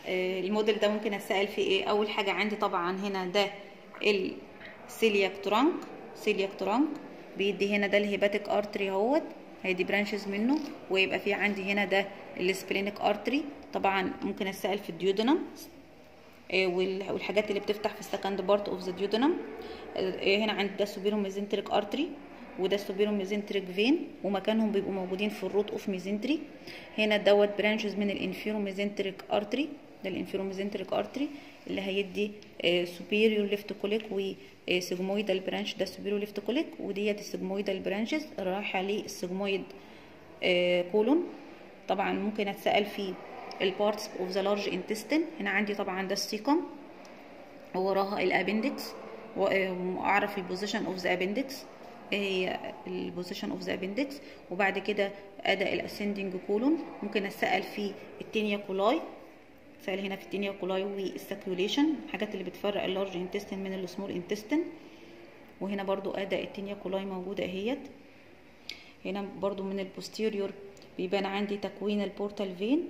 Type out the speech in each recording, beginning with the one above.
آه، الموديل ده ممكن اتسال فيه ايه اول حاجه عندي طبعا هنا ده السيلياك ترانك سيلياك ترانك بيدي هنا ده الهيباتيك ارتري اهوت هيدي برانشز منه ويبقى في عندي هنا ده السبلينيك ارتري طبعا ممكن اتسال في الديودنم آه، وال- والحاجات اللي بتفتح في السكند بارت اوف ذا ديودنم هنا عند ده سوبيرو ميزنتريك ارتري وده سوبيرو ميزنتريك فين ومكانهم بيبقوا موجودين في الروت اوف ميزنتري هنا دوت برانشز من الانفيرو ميزنتريك ارتري ده الانفيرو ميزنتريك ارتري اللي هيدي سوبيريور ليفت كوليك وسيجمويدال برانش ده سوبيريور ليفت كوليك وديت السيجمويدال برانشز رايحه للسيجمويد كولون طبعا ممكن اتسال في البارتس اوف ذا لارج انتستين هنا عندي طبعا ده السيكم ووراها الابندكس واعرف البوزيشن اوف ذا ابندكس هي البوزيشن اوف ذا ابندكس وبعد كده اداء الاسندنج كولون ممكن اسال في التينيا كولاي سأل هنا في التينيا كولاي والساكيوليشن الحاجات اللي بتفرق اللارج انتستين من السمول انتستين وهنا برضو اداء التينيا كولاي موجوده اهيت هنا برضو من البوستيريور بيبان عندي تكوين البورتال فين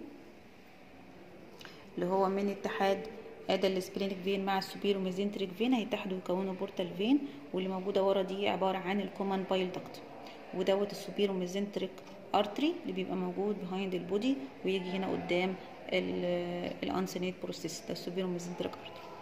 اللي هو من اتحاد ادى السبلينيك فين مع السوبيرو ميزنتريك فين هيتحدوا يكونوا بورتال فين واللي موجوده ورا دي عباره عن الكومن بايل دكت ودوت السوبيرو ميزنتريك ارتري اللي بيبقى موجود بيهايند البودي ويجي هنا قدام الانسينيت بروسيس ده السوبيرو ميزنتريك ارتري